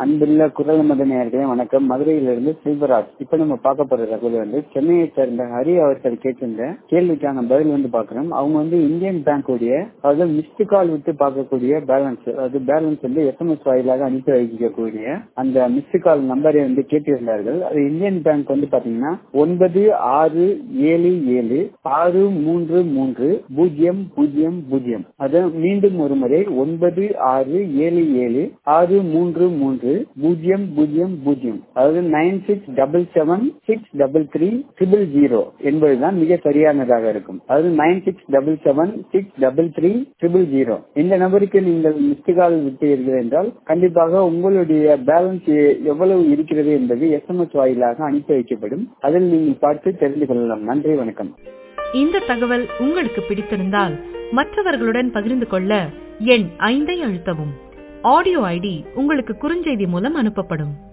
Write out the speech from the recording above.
அன்புள்ள குரல் மத நேயர்களே வணக்கம் மதுரையிலிருந்து செல்வராஜ் இப்ப நம்ம பார்க்க போற தகவல் வந்து சென்னையை சேர்ந்த ஹரி அவர்கள் கேட்டிருந்த கேள்விக்கான பதில் வந்து பாக்குறோம் அவங்க வந்து இந்தியன் பேங்க் உடைய அதாவது மிஸ்டு கால் விட்டு பார்க்கக்கூடிய பேலன்ஸ் அதாவது பேலன்ஸ் வந்து எஸ்எம்எஸ் வாயிலாக அனுப்பி வைக்கக்கூடிய அந்த மிஸ்டு கால் நம்பரை வந்து கேட்டிருந்தார்கள் அது இந்தியன் பேங்க் வந்து பாத்தீங்கன்னா ஒன்பது ஆறு ஏழு ஏழு ஆறு மூன்று மூன்று பூஜ்ஜியம் பூஜ்ஜியம் பூஜ்ஜியம் அது மீண்டும் ஒரு முறை ஒன்பது ஆறு ஏழு ஏழு ஆறு மூன்று மூன்று பூஜ்ஜியம் பூஜ்ஜியம் பூஜ்ஜியம் அதாவது nine six double seven six double three triple zero என்பதுதான் மிக சரியானதாக இருக்கும் அதாவது nine six double seven six double three triple zero இந்த நபருக்கு நீங்கள் மிஸ்டு கால் விட்டீர்கள் என்றால் கண்டிப்பாக உங்களுடைய பேலன்ஸ் எவ்வளவு இருக்கிறது என்பது எஸ்எம்எஸ் வாயிலாக அனுப்பி வைக்கப்படும் அதில் நீங்கள் பார்த்து தெரிந்து கொள்ளலாம் நன்றி வணக்கம் இந்த தகவல் உங்களுக்கு பிடித்திருந்தால் மற்றவர்களுடன் பகிர்ந்து கொள்ள எண் ஐந்தை அழுத்தவும் ஆடியோ ஐடி உங்களுக்கு குறுஞ்செய்தி மூலம் அனுப்பப்படும்